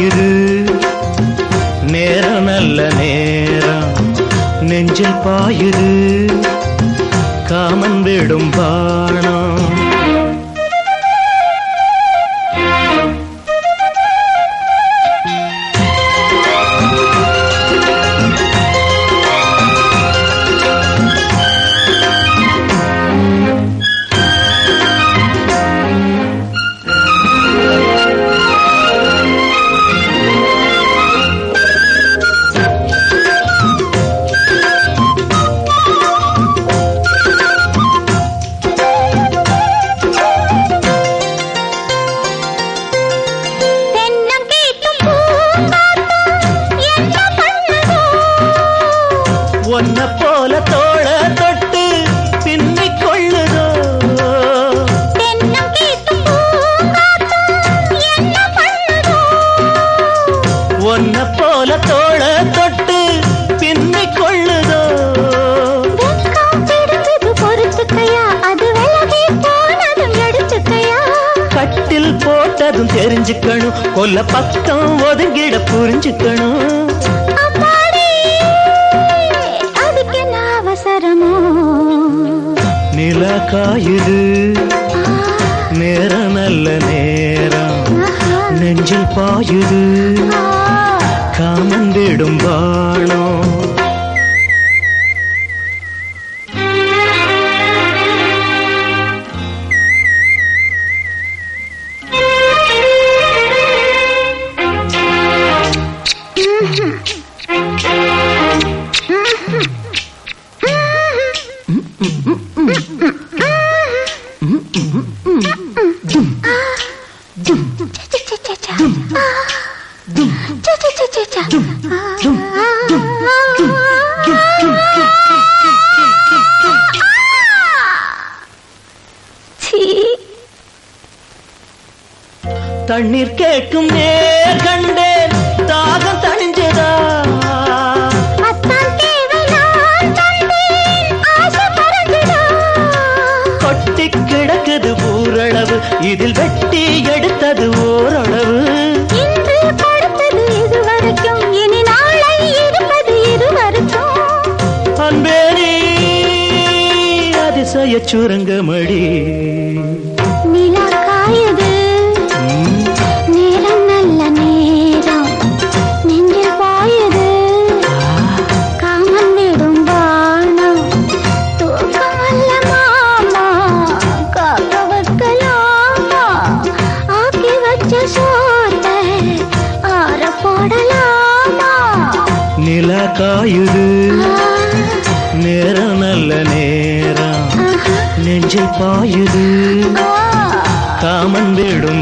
பாயுது நேரம் நல்ல நேரம் நெஞ்சில் பாயுது காமன் விடும் பாணம் தென்னம் கேட்டும் பூங்காத்தம் என்ன பண்ணுதோ? ஒன்ன போல தோள தொட்டு பின்னிக் கொள்ளுதோ தென்னம் கேட்டும் பூங்காத்தம் என்ன பண்ணுதோ? ஒன்ன போல தோள தொட்டு பின்னிக் கொள்ளுதோ வெட்கம் பிடிச்சது பொறுத்துக்கையா, அது விலகி போனதும் எடுத்துக்கையா? கட்டில் போட்டதும் தெரிஞ்சுக்கணும் கொல்ல பக்கம் ஒதுங்கிட புரிஞ்சுக்கணும் அப்பாடி, அதுக்கு என்ன அவசரமோ நில காயுது நேரம் நல்ல நேரம் ஆஹா, நெஞ்சில் பாயுது ஆ. காமன் விடும் பாணம் தண்ணீர் கேட்கும் நேர் கண்டேன் தாகம் தணிஞ்சதா கொட்டி கிடக்குது ஊரளவு இதில் வெட்டி எடுத்தது ஓரளவு அன்பேரி அதிசய சுரங்கமடி ம், காமன் விடும் பானம் தூக்கமல்ல மாமா காக்க வைக்கலாமா ஆக்கி வச்ச சோத்தை ஆற போடலாமா நில காயுது நேரம் நல்ல நேரம் நெஞ்சில் பாயுது காமன் விடும்